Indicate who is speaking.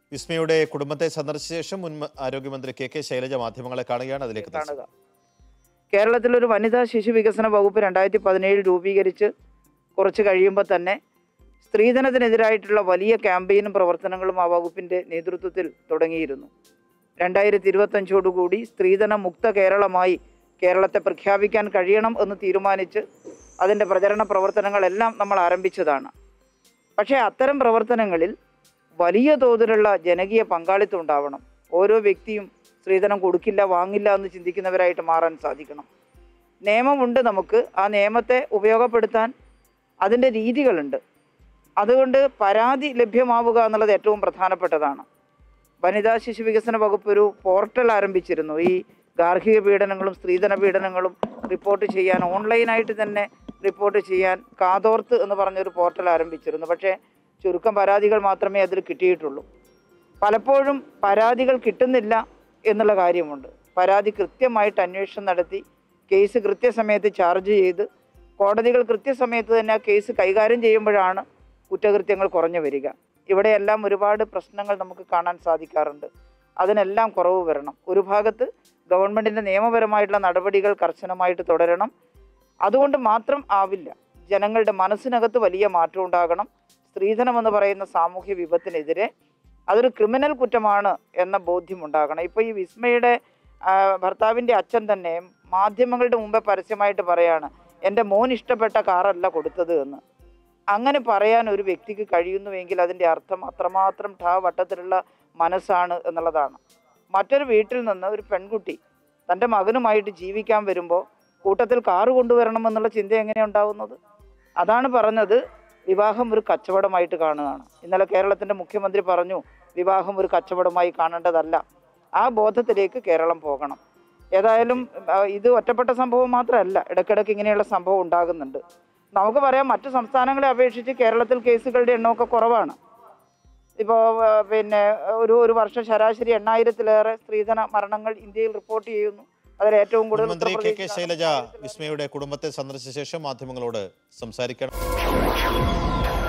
Speaker 1: വിസ്മയുടെ കുടുംബത്തെ സന്ദർശിച്ച ശേഷം മുൻ മ- ആരോഗ്യമന്ത്രി കെ കെ ശൈലജ മാധ്യമങ്ങളെ കാണുകയാണ് അതിലേക്ക് തിരിച്ചു.
Speaker 2: കാണുക കേരളത്തിലൊരു വനിതാ ശിശു വികസന വകുപ്പ് രണ്ടായിരത്തി പതിനേഴ് രൂപീകരിച്ച് കുറച്ച് കഴിയുമ്പോൾ തന്നെ സ്ത്രീധനത്തിനെതിരായിട്ടുള്ള വലിയ ക്യാമ്പയിനും പ്രവർത്തനങ്ങളും ആ വകുപ്പിൻ്റെ നേതൃത്വത്തിൽ തുടങ്ങിയിരുന്നു രണ്ടായിരത്തി ഇരുപത്തഞ്ചോടുകൂടി സ്ത്രീധന മുക്ത കേരളമായി കേരളത്തെ പ്രഖ്യാപിക്കാൻ കഴിയണം എന്ന് തീരുമാനിച്ച് അതിൻ്റെ പ്രചരണ പ്രവർത്തനങ്ങളെല്ലാം നമ്മൾ ആരംഭിച്ചതാണ് പക്ഷേ അത്തരം പ്രവർത്തനങ്ങളിൽ വലിയ തോതിലുള്ള ജനകീയ പങ്കാളിത്തം ഉണ്ടാവണം ഓരോ വ്യക്തിയും സ്ത്രീധനം കൊടുക്കില്ല വാങ്ങില്ല എന്ന് ചിന്തിക്കുന്നവരായിട്ട് മാറാൻ സാധിക്കണം നിയമമുണ്ട് നമുക്ക് ആ നിയമത്തെ ഉപയോഗപ്പെടുത്താൻ അതിൻ്റെ രീതികളുണ്ട് അതുകൊണ്ട് പരാതി ലഭ്യമാവുക എന്നുള്ളത് ഏറ്റവും പ്രധാനപ്പെട്ടതാണ് വനിതാ ശിശു വികസന വകുപ്പ് ഒരു പോർട്ടൽ ആരംഭിച്ചിരുന്നു ഈ ഗാർഹിക പീഡനങ്ങളും സ്ത്രീധന പീഡനങ്ങളും റിപ്പോർട്ട് ചെയ്യാൻ ഓൺലൈനായിട്ട് തന്നെ റിപ്പോർട്ട് ചെയ്യാൻ കാതോർത്ത് എന്ന് പറഞ്ഞൊരു പോർട്ടൽ ആരംഭിച്ചിരുന്നു പക്ഷേ ചുരുക്കം പരാതികൾ മാത്രമേ അതിൽ കിട്ടിയിട്ടുള്ളൂ പലപ്പോഴും പരാതികൾ കിട്ടുന്നില്ല എന്നുള്ള കാര്യമുണ്ട് പരാതി കൃത്യമായിട്ട് അന്വേഷണം നടത്തി കേസ് കൃത്യസമയത്ത് ചാർജ് ചെയ്ത് കോടതികൾ കൃത്യസമയത്ത് തന്നെ ആ കേസ് കൈകാര്യം ചെയ്യുമ്പോഴാണ് കുറ്റകൃത്യങ്ങൾ കുറഞ്ഞു വരിക ഇവിടെയെല്ലാം ഒരുപാട് പ്രശ്നങ്ങൾ നമുക്ക് കാണാൻ സാധിക്കാറുണ്ട് അതിനെല്ലാം കുറവ് വരണം ഒരു ഭാഗത്ത് ഗവൺമെൻറ്റിൻ്റെ നിയമപരമായിട്ടുള്ള നടപടികൾ കർശനമായിട്ട് തുടരണം അതുകൊണ്ട് മാത്രം ആവില്ല ജനങ്ങളുടെ മനസ്സിനകത്ത് വലിയ മാറ്റം ഉണ്ടാകണം സ്ത്രീധനം എന്ന് പറയുന്ന സാമൂഹ്യ വിപത്തിനെതിരെ അതൊരു ക്രിമിനൽ കുറ്റമാണ് എന്ന ബോധ്യമുണ്ടാകണം ഇപ്പോൾ ഈ വിസ്മയുടെ ആ, ഭർത്താവിൻ്റെ അച്ഛൻ തന്നെ മാധ്യമങ്ങളുടെ മുമ്പേ പരസ്യമായിട്ട് പറയാണ് എൻ്റെ മോൻ ഇഷ്ടപ്പെട്ട കാറല്ല കൊടുത്തത് എന്ന് അങ്ങനെ പറയാൻ ഒരു വ്യക്തിക്ക് കഴിയുന്നുവെങ്കിൽ അതിൻ്റെ അർത്ഥം അത്രമാത്രം ഠാ വട്ടത്തിലുള്ള മനസ്സാണ് എന്നുള്ളതാണ് മറ്റൊരു വീട്ടിൽ നിന്ന് ഒരു പെൺകുട്ടി തൻ്റെ മകനുമായിട്ട് ജീവിക്കാൻ വരുമ്പോൾ കൂട്ടത്തിൽ കാറ് കൊണ്ടുവരണം എന്നുള്ള ചിന്ത എങ്ങനെയാണ് ഉണ്ടാവുന്നത് അതാണ് പറഞ്ഞത് വിവാഹം ഒരു കച്ചവടമായിട്ട് കാണുകയാണ് ഇന്നലെ കേരളത്തിൻ്റെ മുഖ്യമന്ത്രി പറഞ്ഞു വിവാഹം ഒരു കച്ചവടമായി കാണേണ്ടതല്ല ആ ബോധത്തിലേക്ക് കേരളം പോകണം ഏതായാലും ആ, ഇത് ഒറ്റപ്പെട്ട സംഭവം മാത്രമല്ല ഇടയ്ക്കിടയ്ക്ക് ഇങ്ങനെയുള്ള സംഭവം ഉണ്ടാകുന്നുണ്ട് നമുക്ക് പറയാം മറ്റു സംസ്ഥാനങ്ങളെ അപേക്ഷിച്ച് കേരളത്തിൽ കേസുകളുടെ എണ്ണമൊക്കെ കുറവാണ് ഇപ്പോൾ പിന്നെ ഒരു ഒരു വർഷം ശരാശരി എണ്ണായിരത്തിലേറെ സ്ത്രീധന മരണങ്ങൾ ഇന്ത്യയിൽ റിപ്പോർട്ട് ചെയ്യുന്നു അതിൽ ഏറ്റവും കൂടുതൽ
Speaker 1: മുൻമന്ത്രി കെ കെ
Speaker 2: ഉത്തർപ്രദേശിലാണ്.
Speaker 1: ശൈലജ വിസ്മയുടെ കുടുംബത്തെ സന്ദർശിച്ച ശേഷം മാധ്യമങ്ങളോട് സംസാരിക്കണം